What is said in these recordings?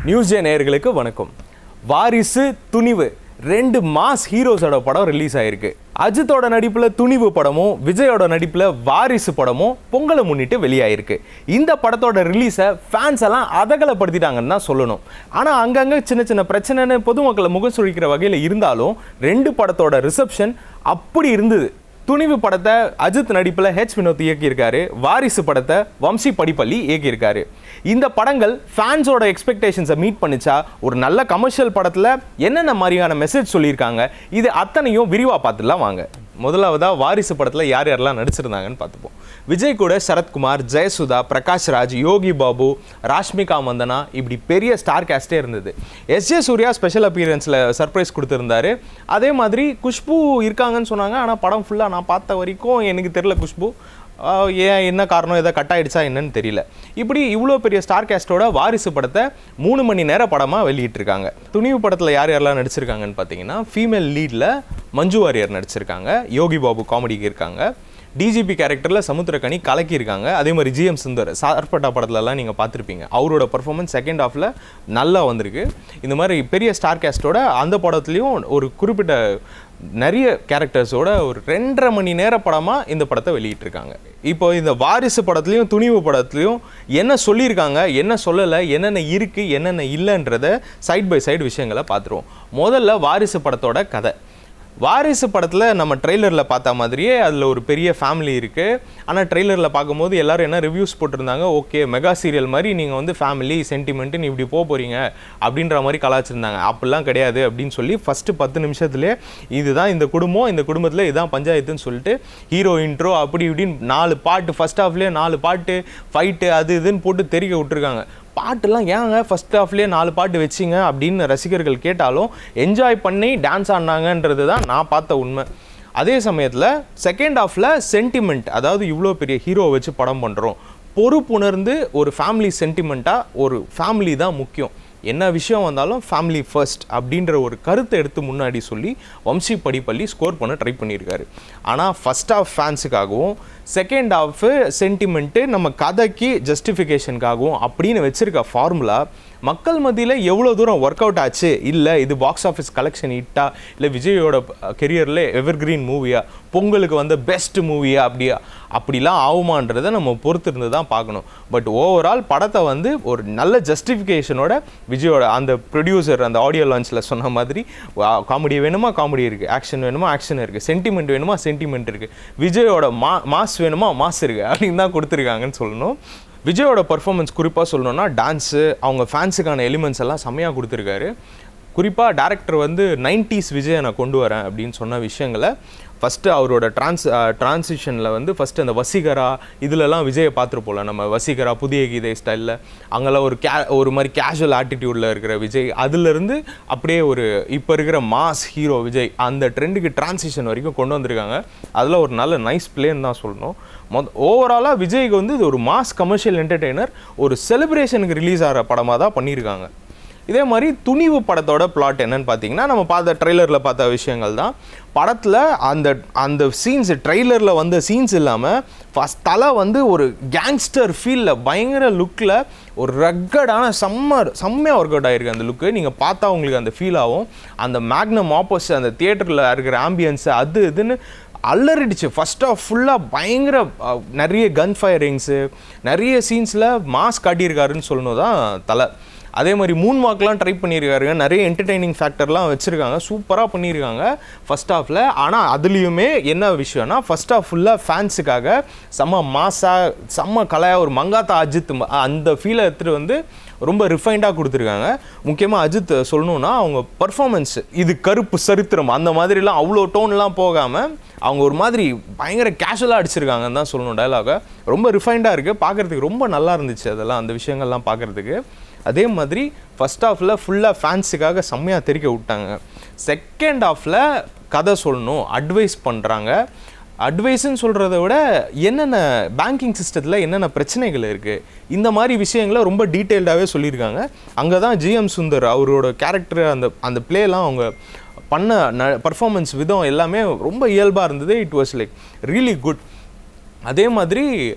news J நேயர்களுக்கு வணக்கம் வாரிசு துணிவு ரெண்டு மாஸ் ஹீரோஸோட படம் ரிலீஸ் ஆயிருக்கு அஜித்தோட நடிப்புல துணிவு படமும் விஜயோட நடிப்புல வாரிசு படமும் பொங்கலை முன்னிட்டு வெளியாயிருக்கு இந்த படத்தோட ரிலீஸை ஃபேன்ஸ் எல்லாம் அதகலப்படுத்திட்டாங்கன்னு தான் சொல்லணும் ஆனால் அங்கங்கே சின்ன சின்ன பிரச்சனைன்னு பொதுமக்களை முகம் சுழிக்கிற வகையில் இருந்தாலும் ரெண்டு படத்தோட ரிசப்ஷன் அப்படி இருந்தது துணிவு படத்தை அஜித் நடிப்பில் ஹெச் வினோத் இயக்கியிருக்காரு வாரிசு படத்தை வம்சி படிப்பள்ளி இயக்கியிருக்காரு இந்த படங்கள் ஃபேன்ஸோட எக்ஸ்பெக்டேஷன்ஸை மீட் பண்ணிச்சா ஒரு நல்ல கமர்ஷியல் படத்தில் என்னென்ன மாதிரியான மெசேஜ் சொல்லியிருக்காங்க இது அத்தனையும் விரிவாக பார்த்துலாம் வாங்க முதலாவதா வாரிசு படத்தில் யார் யாரெல்லாம் நடிச்சிருந்தாங்கன்னு பார்த்துப்போம் விஜய் கூட சரத்குமார் ஜெயசுதா பிரகாஷ் ராஜ் யோகி பாபு ராஷ்மிகா மந்தனா இப்படி பெரிய ஸ்டார் கேஸ்டே இருந்தது எஸ் ஜே சூர்யா ஸ்பெஷல் அப்பியரன்ஸில் சர்ப்ரைஸ் கொடுத்துருந்தாரு அதே மாதிரி குஷ்பு இருக்காங்கன்னு சொன்னாங்க ஆனால் படம் ஃபுல்லாக நான் பார்த்த வரைக்கும் எனக்கு தெரில குஷ்பு ஆஹ் ஏன் என்ன காரணம் எதை கட் ஆயிடுச்சா என்னன்னு தெரியல இப்படி இவ்வளோ பெரிய ஸ்டார் கேஸ்டோட வாரிசு படத்தை மூணு மணி நேர படமாக வெளியிட்டிருக்காங்க துணிவு படத்தில் யார் யாரெல்லாம் நடிச்சிருக்காங்கன்னு பார்த்தீங்கன்னா ஃபீமேல் லீடில் மஞ்சு வாரியர் நடிச்சிருக்காங்க யோகி பாபு காமெடிக்கு இருக்காங்க டிஜிபி கேரக்டரில் சமுத்திரக்கனி கலக்கியிருக்காங்க அதே மாதிரி ஜிஎம் சுந்தர் சார்பட்டா படத்துலலாம் நீங்கள் பார்த்துருப்பீங்க அவரோட பர்ஃபார்மன்ஸ் செகண்ட் ஹாஃபில் நல்லா வந்திருக்கு இந்த மாதிரி பெரிய ஸ்டார் கேஸ்டோட அந்த படத்துலையும் ஒரு குறிப்பிட்ட நிறைய கேரக்டர்ஸோட ஒரு ரெண்டரை மணி நேர படமாக இந்த படத்தை வெளியிட்டிருக்காங்க இப்போ இந்த வாரிசு படத்துலையும் துணிவு படத்துலையும் என்ன சொல்லியிருக்காங்க என்ன சொல்லலை என்னென்ன இருக்குது என்னென்ன இல்லைன்றத சைட் பை சைடு விஷயங்களை பார்த்துருவோம் முதல்ல வாரிசு படத்தோட கதை வாரிசு படத்தில் நம்ம ட்ரெய்லரில் பார்த்த மாதிரியே அதில் ஒரு பெரிய ஃபேமிலி இருக்குது ஆனால் ட்ரெய்லரில் பார்க்கும்போது எல்லாரும் என்ன ரிவ்யூஸ் போட்டிருந்தாங்க ஓகே மெகா சீரியல் மாதிரி நீங்கள் வந்து ஃபேமிலி சென்டிமெண்ட்டு இப்படி போக போகிறீங்க அப்படின்ற மாதிரி கலாச்சிருந்தாங்க அப்படிலாம் கிடையாது அப்படின்னு சொல்லி ஃபஸ்ட்டு பத்து நிமிஷத்துலேயே இதுதான் இந்த குடும்பம் இந்த குடும்பத்தில் இதுதான் பஞ்சாயத்துன்னு சொல்லிட்டு ஹீரோ இன்ட்ரோ அப்படி இப்படின்னு நாலு பாட்டு ஃபஸ்ட் ஹாஃப்லேயே நாலு பாட்டு ஃபைட்டு அது இதுன்னு போட்டு தெரிக்க விட்டுருக்காங்க பாட்டுலாம் ஏங்க ஃபஸ்ட் ஹாஃப்லேயே நாலு பாட்டு வச்சிங்க அப்படின்னு ரசிகர்கள் கேட்டாலும் என்ஜாய் பண்ணி டான்ஸ் ஆடினாங்கன்றது தான் நான் பார்த்த உண்மை அதே சமயத்தில் செகண்ட் ஹாஃபில் சென்டிமெண்ட் அதாவது இவ்வளோ பெரிய ஹீரோ வச்சு படம் பண்ணுறோம் பொறுப்புணர்ந்து ஒரு ஃபேமிலி சென்டிமெண்ட்டாக ஒரு ஃபேமிலி தான் முக்கியம் என்ன விஷயம் வந்தாலும் ஃபேமிலி ஃபர்ஸ்ட் அப்படின்ற ஒரு கருத்தை எடுத்து முன்னாடி சொல்லி வம்சி படிப்பள்ளி ஸ்கோர் பண்ண ட்ரை பண்ணியிருக்காரு ஆனால் ஃபஸ்ட் ஹாஃப் ஃபேன்ஸுக்காகவும் செகண்ட் ஹாஃபு சென்டிமெண்ட்டு நம்ம கதைக்கு ஜஸ்டிஃபிகேஷனுக்காகவும் அப்படின்னு வச்சிருக்க ஃபார்முலா மக்கள் மத்தியில் எவ்வளோ தூரம் ஒர்க் அவுட் ஆச்சு இல்லை இது பாக்ஸ் ஆஃபீஸ் கலெக்ஷன் ஹிட்டா இல்லை விஜயோட கெரியரில் எவர் கிரீன் மூவியா பொங்கலுக்கு வந்த பெஸ்ட் மூவியா அப்படியா அப்படிலாம் ஆகுமான்றதை நம்ம பொறுத்து இருந்து தான் பார்க்கணும் பட் ஓவரால் படத்தை வந்து ஒரு நல்ல ஜஸ்டிஃபிகேஷனோட விஜயோட அந்த ப்ரொடியூசர் அந்த ஆடியோ லான்ச்சில் சொன்ன மாதிரி காமெடி வேணுமா காமெடி இருக்குது ஆக்ஷன் வேணுமா ஆக்ஷன் இருக்குது சென்டிமெண்ட் வேணுமா சென்டிமெண்ட் இருக்குது விஜயோட மா மாஸ் வேணுமா மாஸ் இருக்குது அப்படின்னு தான் கொடுத்துருக்காங்கன்னு சொல்லணும் விஜயோட பர்ஃபார்மன்ஸ் குறிப்பாக சொல்லணும்னா டான்ஸு அவங்க ஃபேன்ஸுக்கான எலிமெண்ட்ஸ் எல்லாம் செம்மையாக கொடுத்துருக்காரு குறிப்பாக டேரக்டர் வந்து நைன்டிஸ் விஜயை நான் கொண்டு வரேன் அப்படின்னு சொன்ன விஷயங்களை ஃபஸ்ட்டு அவரோட ட்ரான்ஸ் ட்ரான்சிஷனில் வந்து ஃபஸ்ட்டு அந்த வசீகரா இதுலலாம் விஜயை பார்த்துருப்போம்ல நம்ம வசீகரா புதிய கீதை ஸ்டைலில் அங்கெல்லாம் ஒரு கே ஒரு மாதிரி கேஷுவல் ஆட்டிடியூடில் இருக்கிற விஜய் அதுலேருந்து அப்படியே ஒரு இப்போ இருக்கிற மாஸ் ஹீரோ விஜய் அந்த ட்ரெண்டுக்கு ட்ரான்சிஷன் வரைக்கும் கொண்டு வந்திருக்காங்க அதில் ஒரு நல்ல நைஸ் பிளேன்னு தான் சொல்லணும் மொத் ஓவராலாக விஜய்க்கு வந்து இது ஒரு மாஸ் கமர்ஷியல் என்டர்டெய்னர் ஒரு செலிப்ரேஷனுக்கு ரிலீஸ் ஆகிற படமாக தான் பண்ணியிருக்காங்க இதே மாதிரி துணிவு படத்தோட பிளாட் என்னன்னு பார்த்தீங்கன்னா நம்ம பார்த்த ட்ரெய்லரில் பார்த்த விஷயங்கள் தான் படத்தில் அந்த அந்த சீன்ஸ் ட்ரெய்லரில் வந்த சீன்ஸ் இல்லாமல் ஃபஸ்ட் தலை வந்து ஒரு கேங்ஸ்டர் ஃபீலில் பயங்கர லுக்கில் ஒரு ரக்கடான செம்ம செம்மையாக ஒர்க் அவுட் ஆகிருக்கு அந்த லுக்கு நீங்கள் பார்த்தா உங்களுக்கு அந்த ஃபீல் ஆகும் அந்த மேக்னம் ஆப்போசிட் அந்த தியேட்டரில் இருக்கிற ஆம்பியன்ஸு அது இதுன்னு அலறிடுச்சு ஃபர்ஸ்ட் ஆஃப் ஃபுல்லாக பயங்கர அஹ், நிறைய கன் ஃபயரிங்ஸு நிறைய சீன்ஸில் மாஸ் காட்டியிருக்காருன்னு சொல்லணும் தான் தலை அதே மாதிரி மூன் வாக்லாம் ட்ரை பண்ணியிருக்காருங்க நிறைய என்டர்டெய்னிங் ஃபேக்டர்லாம் வச்சுருக்காங்க சூப்பராக பண்ணியிருக்காங்க ஃபர்ஸ்ட் ஹாஃபில் ஆனால் அதுலேயுமே என்ன விஷயம்னா ஃபர்ஸ்ட் ஹாஃப் ஃபுல்லாக ஃபேன்ஸுக்காக செம்ம மாஸாக செம்ம கலையாக ஒரு மங்காத்தா அஜித் ம- அந்த ஃபீலை எடுத்துகிட்டு வந்து ரொம்ப ரிஃபைண்டாக கொடுத்துருக்காங்க முக்கியமாக அஜித் சொல்லணும்னா அவங்க பர்ஃபார்மன்ஸ் இது கருப்பு சரித்திரம் அந்த மாதிரிலாம் அவ்வளோ டோன்லாம் போகாமல் அவங்க ஒரு மாதிரி பயங்கர கேஷுவலாக அடிச்சிருக்காங்கன்னு தான் சொல்லணும் டயலாகை ரொம்ப ரிஃபைண்டாக இருக்குது பார்க்குறதுக்கு ரொம்ப நல்லா இருந்துச்சு அதெல்லாம் அந்த விஷயங்கள்லாம் பார்க்குறதுக்கு அதே மாதிரி ஃபர்ஸ்ட் ஹாஃபில் ஃபுல்லாக ஃபேன்ஸுக்காக செம்மையாக தெரிக்க விட்டாங்க செகண்ட் ஹாஃபில் கதை சொல்லணும் அட்வைஸ் பண்ணுறாங்க அட்வைஸ்ன்னு சொல்கிறத விட என்னென்ன பேங்கிங் சிஸ்டத்தில் என்னென்ன பிரச்சனைகள் இருக்குது இந்த மாதிரி விஷயங்களை ரொம்ப டீட்டெயில்டாகவே சொல்லியிருக்காங்க அங்கே தான் ஜிஎம் சுந்தர் அவரோட கேரக்டர் அந்த அந்த ப்ளேலாம் அவங்க பண்ண ந பர்ஃபார்மன்ஸ் விதம் எல்லாமே ரொம்ப இயல்பாக இருந்தது it was like really good அதே மாதிரி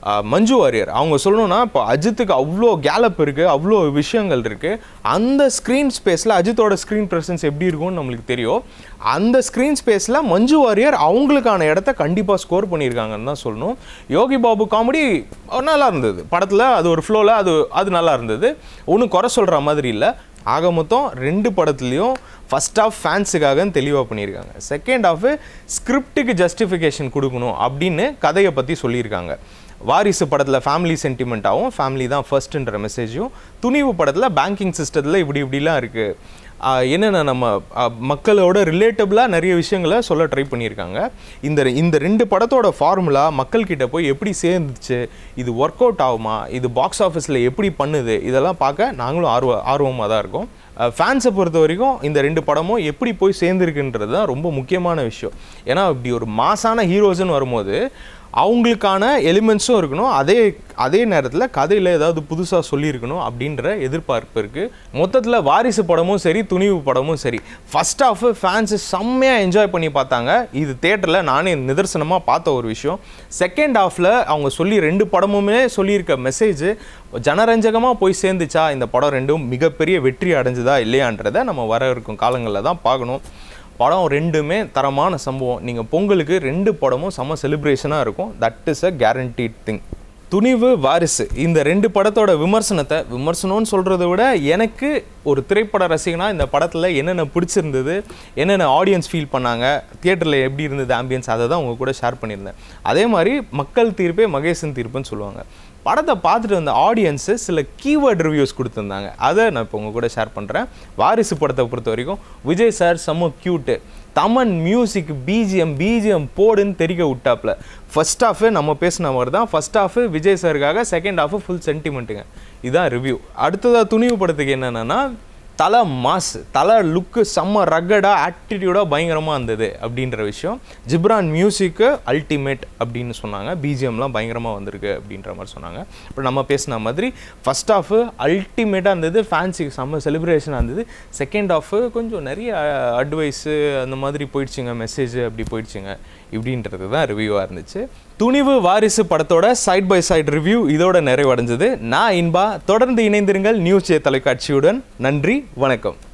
ஆஹ், மஞ்சு வாரியர் அவங்க சொல்லணும்னா இப்போ அஜித்துக்கு அவ்வளோ கேலப் இருக்குது அவ்வளோ விஷயங்கள் இருக்குது அந்த ஸ்க்ரீன் ஸ்பேஸில் அஜித்தோட ஸ்க்ரீன் ப்ரெசன்ஸ் எப்படி இருக்கும்னு நம்மளுக்கு தெரியும் அந்த ஸ்க்ரீன் ஸ்பேஸில் மஞ்சு வாரியர் அவங்களுக்கான இடத்த கண்டிப்பாக ஸ்கோர் பண்ணியிருக்காங்கன்னு தான் சொல்லணும் யோகி பாபு காமெடி நல்லா இருந்தது படத்தில் அது ஒரு ஃப்ளோவில் அது அது நல்லா இருந்தது ஒன்றும் குறை சொல்கிற மாதிரி இல்லை ஆக மொத்தம் ரெண்டு படத்துலையும் ஃபர்ஸ்ட் ஆஃப் ஃபேன்ஸுக்காக தெளிவாக பண்ணியிருக்காங்க செகண்ட் ஆஃப் ஸ்கிரிப்டுக்கு ஜஸ்டிஃபிகேஷன் கொடுக்கணும் அப்படின்னு கதையை பற்றி சொல்லியிருக்காங்க வாரிசு படத்தில் ஃபேமிலி சென்டிமெண்ட்டாகவும் ஃபேமிலி தான் ஃபர்ஸ்ட்ன்ற மெசேஜும் துணிவு படத்தில் பேங்கிங் சிஸ்டத்தில் இப்படி இப்படிலாம் இருக்குது என்னென்ன நம்ம ஆஹ், மக்களோட ரிலேட்டபிளாக நிறைய விஷயங்களை சொல்ல ட்ரை பண்ணியிருக்காங்க இந்த ரெ- இந்த ரெண்டு படத்தோட ஃபார்முலா மக்கள்கிட்ட போய் எப்படி சேர்ந்துச்சு இது ஒர்க் அவுட் ஆகுமா இது பாக்ஸ் ஆஃபீஸில் எப்படி பண்ணுது இதெல்லாம் பார்க்க நாங்களும் ஆர்வ ஆர்வமாக தான் இருக்கோம் ஃபேன்ஸை பொறுத்த வரைக்கும் இந்த ரெண்டு படமும் எப்படி போய் சேர்ந்துருக்குன்றது தான் ரொம்ப முக்கியமான விஷயம் ஏன்னா இப்படி ஒரு மாசான ஹீரோஸ்னு வரும்போது அவங்களுக்கான எலிமெண்ட்ஸும் இருக்கணும் அதே அதே நேரத்தில் கதையில் ஏதாவது புதுசாக சொல்லியிருக்கணும் அப்படின்ற எதிர்பார்ப்பு இருக்குது மொத்தத்தில் வாரிசு படமும் சரி துணிவு படமும் சரி ஃபர்ஸ்ட் ஆஃப் ஃபேன்ஸு செம்மையாக என்ஜாய் பண்ணி பார்த்தாங்க இது தேட்டரில் நானே நிதர்சனமாக பார்த்த ஒரு விஷயம் செகண்ட் ஹாஃபில் அவங்க சொல்லி ரெண்டு படமுமே சொல்லியிருக்க மெசேஜ் ஜனரஞ்சகமாக போய் சேர்ந்துச்சா இந்த படம் ரெண்டும் மிகப்பெரிய வெற்றி அடைஞ்சதா இல்லையான்றதை நம்ம வர இருக்கும் காலங்களில் தான் பார்க்கணும் படம் ரெண்டுமே தரமான சம்பவம் நீங்கள் பொங்கலுக்கு ரெண்டு படமும் செம்ம செலிப்ரேஷனாக இருக்கும் that is a guaranteed thing Thunivu Varisu இந்த ரெண்டு படத்தோட விமர்சனத்தை விமர்சனம்னு சொல்கிறத விட எனக்கு ஒரு திரைப்பட ரசிகனா இந்த படத்தில் என்னென்ன பிடிச்சிருந்தது என்னென்ன ஆடியன்ஸ் ஃபீல் பண்ணாங்க தியேட்டரில் எப்படி இருந்தது ஆம்பியன்ஸ் அதை தான் உங்க கூட ஷேர் பண்ணியிருந்தேன் அதே மாதிரி மக்கள் தீர்ப்பே மகேசன் தீர்ப்புன்னு சொல்லுவாங்க படத்தை பார்த்துட்டு வந்த ஆடியன்ஸு சில கீவேர்ட் ரிவ்யூஸ் கொடுத்துருந்தாங்க அதை நான் இப்போ உங்க கூட ஷேர் பண்ணுறேன் வாரிசு படத்தை பொறுத்த வரைக்கும் விஜய் சார் செம்ம cute Thaman music BGM BGM போடுன்னு தெரிக்க விட்டாப்ல ஃபர்ஸ்ட் ஹாஃபு நம்ம பேசின மாதிரி தான் ஃபர்ஸ்ட் ஹாஃபு விஜய் சாருக்காக செகண்ட் ஹாஃபு ஃபுல் சென்டிமெண்ட்டுங்க இதுதான் ரிவ்யூ அடுத்ததாக துணிவு படத்துக்கு என்னென்னா தலை மாஸ் தலை லுக்கு செம்ம ரக்கடாக ஆட்டிடியூடாக பயங்கரமாக இருந்தது அப்படின்ற விஷயம் ஜிப்ரான் மியூசிக்கு அல்டிமேட் அப்படின்னு சொன்னாங்க பிஜிஎம்லாம் பயங்கரமாக வந்திருக்கு அப்படின்ற மாதிரி சொன்னாங்க இப்போ நம்ம பேசின மாதிரி ஃபஸ்ட் ஹாஃபு அல்டிமேட்டாக இருந்தது ஃபேன்சிக்கு செம்ம செலிப்ரேஷனாக இருந்தது செகண்ட் ஹாஃபு கொஞ்சம் நிறைய அட்வைஸு அந்த மாதிரி போயிடுச்சுங்க மெசேஜ் அப்படி போயிடுச்சுங்க இப்படின்றது தான் ரிவ்யூவாக இருந்துச்சு துணிவு வாரிசு படத்தோட சைட் பை சைடு ரிவ்யூ இதோட நிறைவடைஞ்சது நான் இன்பா தொடர்ந்து இணைந்திருங்கள் நியூஸ் ஜே தொலைக்காட்சியுடன் நன்றி வணக்கம்